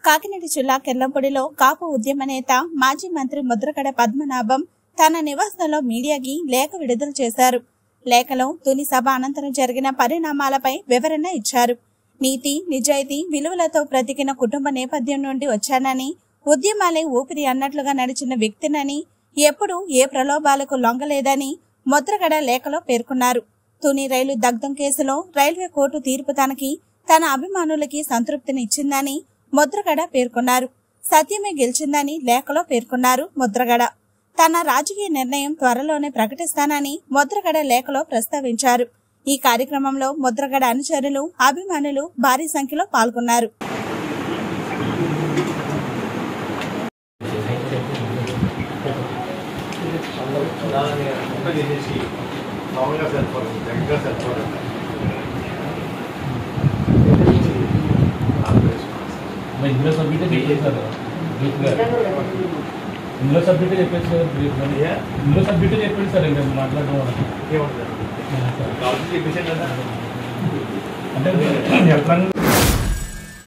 కాకినాడ జిల్లా కెల్లంపొడిలో కాపు ఉద్యమ నేత మాజీ మంత్రి ముద్రగడ పద్మనాభం తన నివాసంలో మీడియాకి లేఖ విడుదల చేశారు లేఖలో తుని సభ అనంతరం జరిగిన పరిణామాలపై వివరణ ఇచ్చారు నీతి నిజాయితీ విలువలతో బ్రతికిన కుటుంబ నేపథ్యం నుండి వచ్చానని ఉద్యమాలే ఊపిరి అన్నట్లుగా నడిచిన వ్యక్తినని ఎప్పుడూ ఏ ప్రలోభాలకు లొంగలేదని ముద్రగడ లేఖలో పేర్కొన్నారు తుని రైలు దగ్ధం కేసులో రైల్వే కోర్టు తీర్పు తనకి తన అభిమానులకి సంతృప్తినిచ్చిందని ముద్రగడ పేర్కొన్నారు సత్యమే గెలిచిందని లేఖలో పేర్కొన్నారు ముద్రగడ తన రాజకీయ నిర్ణయం త్వరలోనే ప్రకటిస్తానని ముద్రగడ లేఖలో ప్రస్తావించారు ఈ కార్యక్రమంలో ముద్రగడ అనుచరులు అభిమానులు భారీ సంఖ్యలో పాల్గొన్నారు అంతా చేసేసి మామూలుగా సరిపోదు దగ్గరగా సరిపోదు మరి ఇందులో సబ్మిట్ చెప్పేసారు బ్రీఫ్గా ఇందులో సబ్మిట్ చెప్పేసి సార్ బ్రీఫ్గా ఏ? ఇందులో సబ్మిట్ చెప్పండి సార్ ఇంకా మాట్లాడడం వల్ల ఏమంటారు కావాల్సి చెప్పేసాను కదా అంటే ఎక్కడ